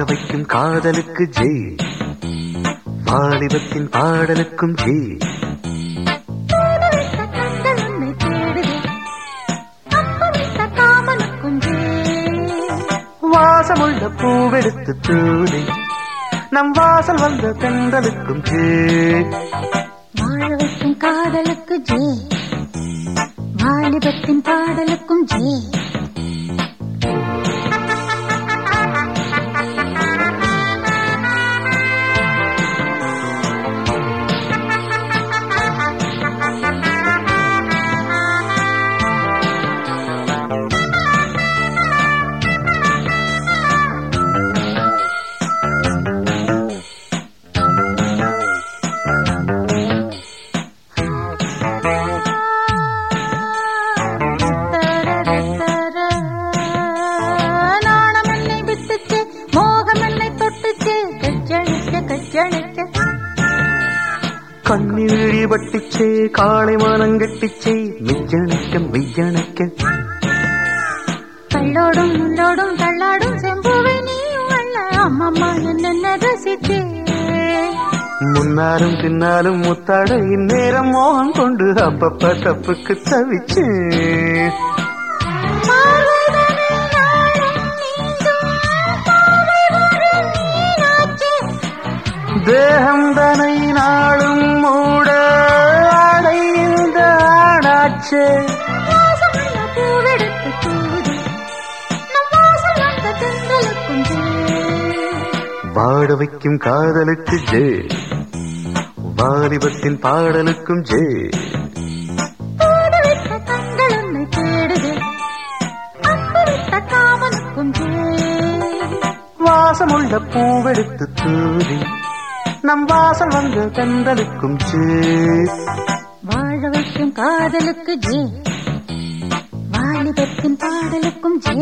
வைக்கும் காதலுக்கு ஜெய் வாலிபத்தின் பாடலுக்கும் ஜெய் தூதுவிட்ட கண்கள் உன்னை தேடுதே அம்புவிட்ட காமனுக்கும் ஜெய் வாசமுள்ள பூவெடுத்து தூதி நம் வாசல் வந்த தென்றலுக்கும் ஜெய் வாழ வைக்கும் காதலுக்கு ஜெய் வாலிபத்தின் பாடலுக்கும் ஜெய் நாணம் என்னை விட்டுச்சு மோகம் என்னை தொட்டுச்சு கஜ்ஜணிக்க கஜ்ஜணிக்க கண்ணீழி வட்டிச்சே காளை மானங்கட்டிச்சே மிஜ்ஜணிக்க மிஜ்ஜணிக்க கள்ளோடும் முள்ளோடும் தள்ளாடும் செம்புவை நீயும் அல்ல அம்மம்மா என்ன ரசிச்சே முன்னாலும் பின்னாலும் முத்தாட இந்நேரம் மோகம் கொண்டு அப்பப்ப தப்புக்கு தவிச்சேன் பார்வைதனை நாளும் நீங்கும் பார்வை வரும் நீனாச்சே. தேகம் தனை நாளும் மூட அடைந்த ஆடாச்சே வாசமுள்ள பூவெடுத்து தூது நம் வாசல் வந்த தென்றலுக்கும் ஜே. வாட வைக்கும் காதலுக்கு ஜே வாலிபத்தின் பாடலுக்கும் ஜே தூதுவிட்ட கண்கள் உன்னை தேடுதே அம்புவிட்ட காமனுக்கும் ஜே. வாசமுள்ள பூவெடுத்து தூதி நம் வாசல் வந்த தென்றலுக்கும் ஜே வாழ வைக்கும் காதலுக்கு ஜே வாலிபத்தின் பாடலுக்கும் ஜே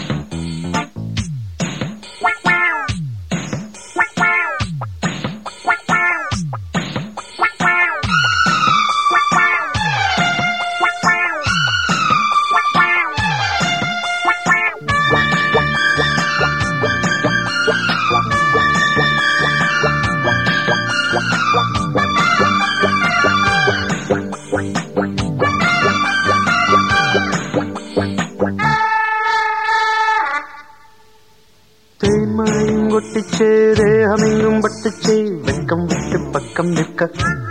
தேன்மழையும் கொட்டிச்சே தேகமெங்கும் பட்டுச்சே வெக்கம் விட்டு பக்கம் நிற்க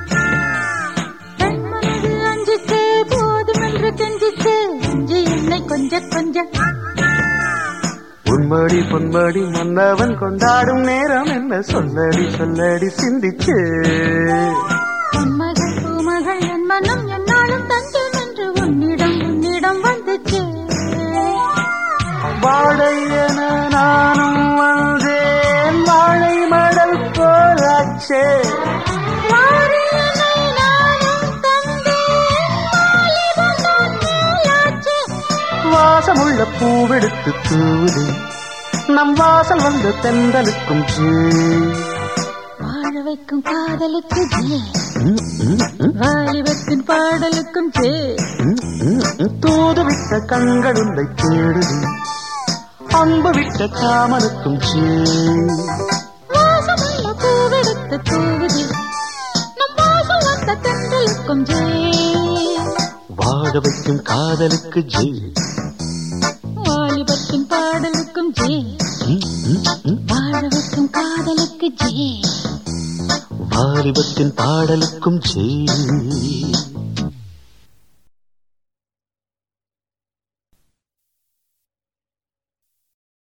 கண்மனது அஞ்சிச்சே போதுமென்று கெஞ்சிச்சே அஞ்சி என்னை கொஞ்ச கொஞ்ச உன்மடி பொன்மடி மன்னவன் கொண்டாடும் நேரம் என்ன சொல்லடி சொல்லடி சிந்திச்சே பொன்மகள் பூமகள் என் மனம் என்னாலும் தஞ்சம் என்று உன்னிடம் உன்னிடம் வந்துச்சே வாழை என நானும் வந்தேன் வாழை மடல் போலாச்சே வாரியனை நானும் தந்தேன் வாலிபம் தான் மேலாச்சே வாசமுள்ள பூவெடுத்து தூது நம் வாசல் வந்த தென்றலுக்கும் ஜே வாழ வைக்கும் காதலுக்கு ஜே ம், ம், ம், வாலிபத்தின் பாடலுக்கும் ஜே ம், ம், ம். தூது விட்ட கண்கள் உன்னை தேடுது அன்பு விட்ட காமனுக்கும் ஜே வாசமுள்ள பூவெடுத்து தூவுதி நம் வாசல் வந்த தென்றலுக்கும் ஜே வாழ வைக்கும் காதலுக்கு ஜே வாலிபத்தின் பாடலுக்கும் ஜே ம், ம், ம். வாழ வைக்கும் காதலுக்கு ஜே வாலிபத்தின் பாடலுக்கும் ஜே